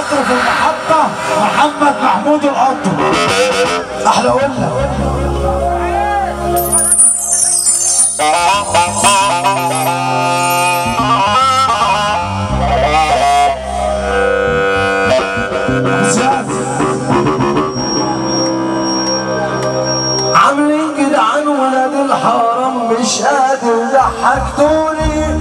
القطر في المحطة محمد محمود القطر احلى قلنا عاملين جدعان ولاد الحرام مش قادر ضحكتوني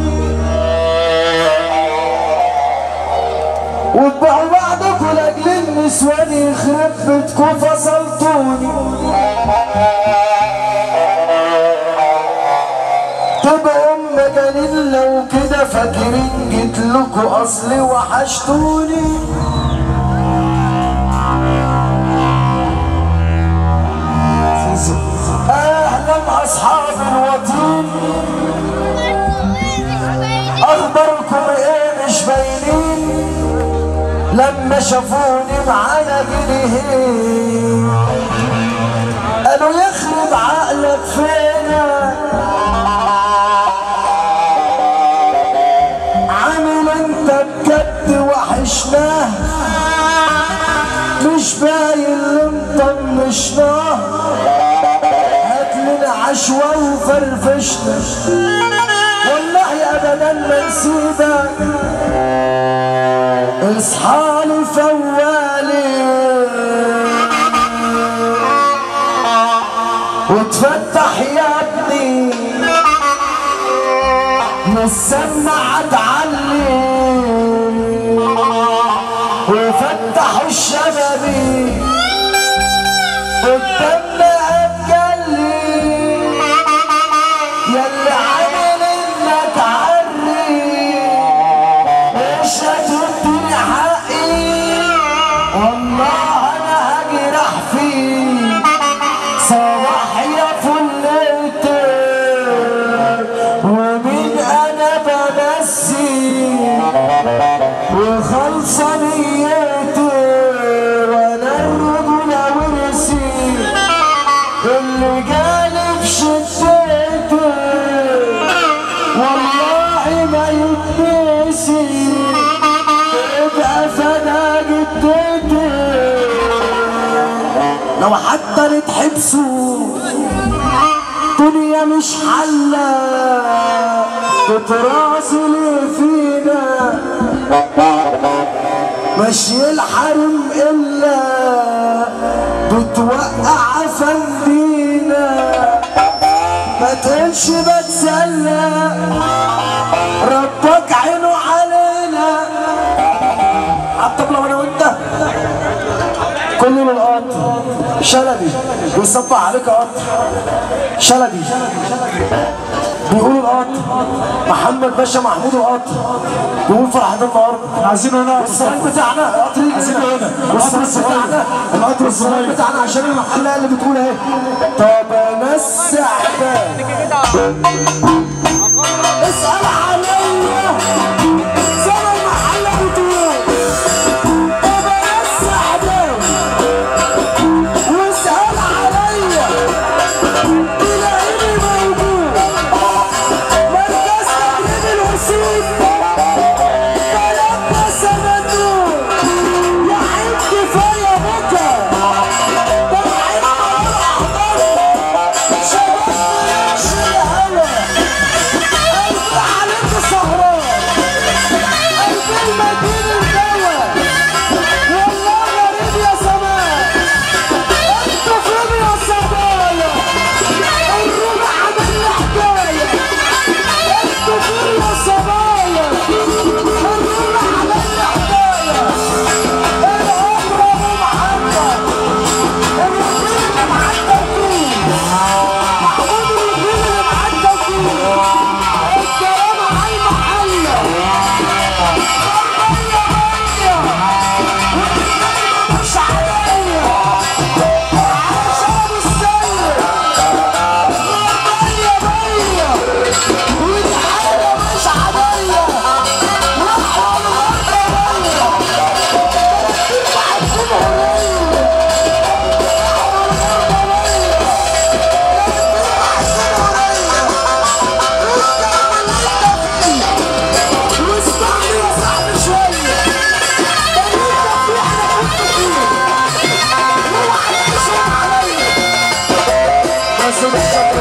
وتبيعوا بعضكوا لاجل النسوان يخرب بيتكوا فصلتوني تبقوا مجانين لو كده فاكرين جيتلكوا اصلي وحشتوني اهلا اصحاب الوطين اخباركم ايه مش باينين لما شافوني معانا جنيهين قالوا يخرب عقلك فينا عامل انت بجد وحشناه مش باين اللي مطنشناه هات لنا عشوة وفرفشنا والله ابدا ما نسيبك اصحى لي فوالي وتفتح يا ابني من السماعة تعلي وفتحوا الشبابيك قدامنا اتجلي ياللي عامل انك عري مش هتديني حقي والله انا هجرح فيك صباح يا فلتك ومين انا بمسي وخلصة نيتي وانا الرجولة ورثي اللي جالي في شدتي والله ما يتنسي تبقى فانا جدتي لو حتى نتحبسوا دنيا مش حلة بتراسل فينا ماشي الحرم إلا بتوقع فندينا ما تقولش بتسلى ربك عينه علينا عالطبلة وانا وانت كل من القطر شلبي بيصبح عليك قطر شلبي بيقولوا القطر محمد باشا محمود القطر بيقول فرحة النهارده عايزينه هنا والسؤال بتاعنا القطر يجي عايزينه هنا والسؤال بتاعنا القطر السؤال الصغير بتاعنا عشان المحلة اللي بتقول اهي طب انا السعدان اسأل عليا زي ما المحلة بتقول طب انا السعدان واسأل عليا تلاقيني موجود مركز تدريب الوسيط بلد سمنون يا عين كفاية بكا طالعين على الأحضان شباب مش الهوا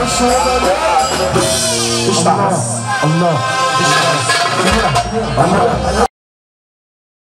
مش ولا الله الله الله